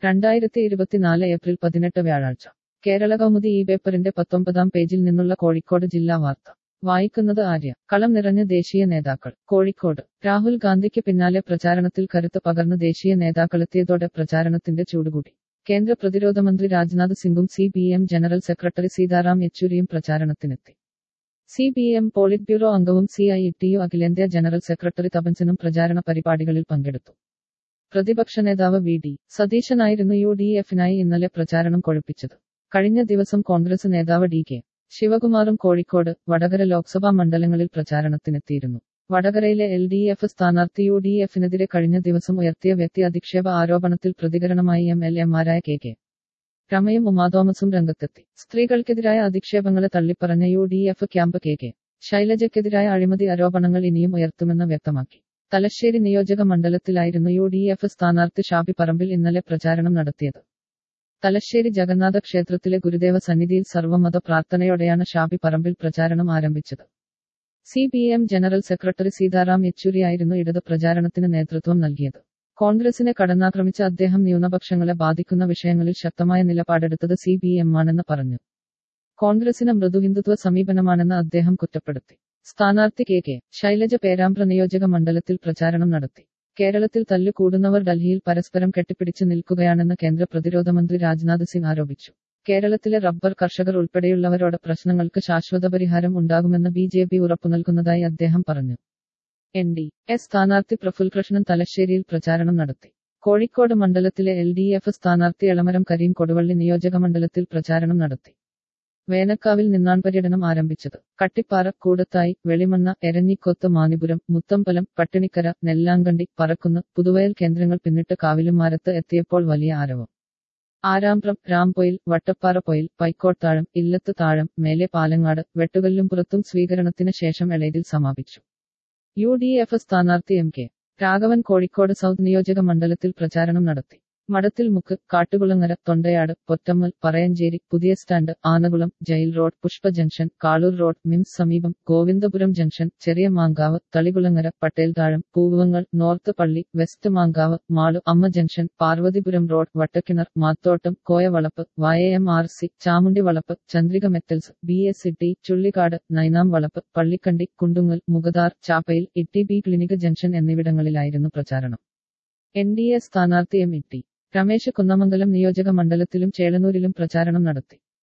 രണ്ടായിരത്തി ഇരുപത്തിനാല് ഏപ്രിൽ പതിനെട്ട് വ്യാഴാഴ്ച കേരള കൗമുദി ഈ പേപ്പറിന്റെ പത്തൊമ്പതാം പേജിൽ നിന്നുള്ള കോഴിക്കോട് ജില്ലാ വാർത്ത വായിക്കുന്നത് ആര്യ കളം നിറഞ്ഞ ദേശീയ നേതാക്കൾ കോഴിക്കോട് രാഹുൽ ഗാന്ധിക്ക് പിന്നാലെ പ്രചാരണത്തിൽ കരുത്ത് പകർന്ന് ദേശീയ നേതാക്കളെത്തിയതോടെ പ്രചാരണത്തിന്റെ ചൂടുകൂടി കേന്ദ്ര പ്രതിരോധ മന്ത്രി രാജ്നാഥ് സിംഗും C P M general secretary Sitaram യെച്ചൂരിയും പ്രചാരണത്തിനെത്തി C P M politburo അംഗവും സി ഐ ടി യു അഖിലേന്ത്യാ ജനറൽ സെക്രട്ടറി തപൻസിനും പ്രചാരണ പരിപാടികളിൽ പങ്കെടുത്തു പ്രതിപക്ഷ നേതാവ് വി ഡി സതീശനായിരുന്നു യു ഡി എഫിനായി ഇന്നലെ പ്രചാരണം കൊഴുപ്പിച്ചത് കഴിഞ്ഞ ദിവസം കോൺഗ്രസ് നേതാവ് ഡി കെ ശിവകുമാറും കോഴിക്കോട് വടകര ലോക്സഭാ മണ്ഡലങ്ങളിൽ പ്രചാരണത്തിനെത്തിയിരുന്നു വടകരയിലെ എൽ ഡി എഫ് സ്ഥാനാർത്ഥി യു ഡി എഫിനെതിരെ കഴിഞ്ഞ ദിവസം ഉയർത്തിയ വ്യക്തി അധിക്ഷേപ ആരോപണത്തിൽ പ്രതികരണമായി എം എൽ എമാരായ കെ കെ രമയും ഉമാതോമസും രംഗത്തെത്തി സ്ത്രീകൾക്കെതിരായ അധിക്ഷേപങ്ങളെ തള്ളിപ്പറഞ്ഞ U D F camp K K ശൈലജയ്ക്കെതിരായ അഴിമതി ആരോപണങ്ങൾ ഇനിയും ഉയർത്തുമെന്ന് വ്യക്തമാക്കി തലശ്ശേരി നിയോജക മണ്ഡലത്തിലായിരുന്നു യു ഡി എഫ് സ്ഥാനാർത്ഥി ഷാബി പറമ്പിൽ ഇന്നലെ പ്രചാരണം നടത്തിയത് തലശ്ശേരി ജഗന്നാഥ ക്ഷേത്രത്തിലെ ഗുരുദേവ സന്നിധിയിൽ സർവ്വമത പ്രാർത്ഥനയോടെയാണ് ഷാബി പറമ്പിൽ പ്രചാരണം ആരംഭിച്ചത് C P M general secretary Sitaram യെച്ചൂരിയായിരുന്നു ഇടത് പ്രചാരണത്തിന് നേതൃത്വം നൽകിയത് കോൺഗ്രസിനെ കടന്നാക്രമിച്ച അദ്ദേഹം ന്യൂനപക്ഷങ്ങളെ ബാധിക്കുന്ന വിഷയങ്ങളിൽ ശക്തമായ നിലപാടെടുത്തത് സി പി എം ആണെന്ന് പറഞ്ഞു കോൺഗ്രസിന് മൃദുഹിന്ദുത്വ സമീപനമാണെന്ന് അദ്ദേഹം കുറ്റപ്പെടുത്തി സ്ഥാനാർത്ഥി കെ കെ ശൈലജ പേരാമ്പ്ര നിയോജക മണ്ഡലത്തിൽ പ്രചാരണം നടത്തി കേരളത്തിൽ തല്ലു കൂടുന്നവർ ഡൽഹിയിൽ പരസ്പരം കെട്ടിപ്പിടിച്ച് നിൽക്കുകയാണെന്ന് കേന്ദ്ര പ്രതിരോധ മന്ത്രി രാജ്നാഥ് സിംഗ് ആരോപിച്ചു കേരളത്തിലെ റബ്ബർ കർഷകർ ഉൾപ്പെടെയുള്ളവരോട് പ്രശ്നങ്ങൾക്ക് ശാശ്വത പരിഹാരം ഉണ്ടാകുമെന്ന് ബി ജെ പി ഉറപ്പു നൽകുന്നതായി അദ്ദേഹം പറഞ്ഞു എൻ ഡി എസ് സ്ഥാനാർത്ഥി പ്രഫുൽ കൃഷ്ണൻ തലശ്ശേരിയിൽ പ്രചാരണം നടത്തി കോഴിക്കോട് മണ്ഡലത്തിലെ എൽ ഡി എഫ് സ്ഥാനാർത്ഥി എളമരം കരീം കൊടുവള്ളി നിയോജക മണ്ഡലത്തിൽ പ്രചാരണം നടത്തി വേനക്കാവിൽ നിന്നാണ് പര്യടനം ആരംഭിച്ചത് കട്ടിപ്പാറ കൂടത്തായി വെളിമണ്ണ എരഞ്ഞിക്കൊത്ത് മാനിപുരം മുത്തമ്പലം പട്ടിണിക്കര നെല്ലാങ്കണ്ടി പറക്കുന്ന് പുതുവയൽ കേന്ദ്രങ്ങൾ പിന്നിട്ട് കാവിലുമാരത്ത് എത്തിയപ്പോൾ വലിയ ആരവം ആരാമ്പ്രം രാംപൊയിൽ വട്ടപ്പാറ പൊയിൽ പൈക്കോട്ടാഴം ഇല്ലത്ത് താഴം മേലെ പാലങ്ങാട് വെട്ടുകല്ലുംപുറത്തും സ്വീകരണത്തിന് ശേഷം എളേതിൽ സമാപിച്ചു യു ഡി എഫ് സ്ഥാനാർത്ഥി M K Raghavan Kozhikode south നിയോജക മണ്ഡലത്തിൽ പ്രചാരണം നടത്തി മഠത്തിൽ മുക്ക് കാട്ടുകുളങ്ങര തൊണ്ടയാട് പൊറ്റമ്മൽ പറയഞ്ചേരി പുതിയ stand Anakulam jail road Pushpa junction Kaloor road MIMS സമീപം ഗോവിന്ദപുരം ജംഗ്ഷൻ ചെറിയ മാങ്കാവ് തളികുളങ്ങര പട്ടേൽതാഴം പൂവങ്ങൾ നോർത്ത് പള്ളി west Mankavu Malu Amma junction Parvathipuram road Vattakkinar Mathottam Koyavalappu Y M R C Chamundi Valappu Chandrika metals B S E T Chullikkad Nainam Valappu Pallikandi Kundungal Mugadar Chappayil Itti B clinic junction എന്നിവിടങ്ങളിലായിരുന്നു പ്രചാരണം എൻ ഡി എ സ്ഥാനാർത്ഥി M E T Ramesh Kunnamangalam നിയോജക മണ്ഡലത്തിലും ചേളന്നൂരിലും പ്രചാരണം നടത്തി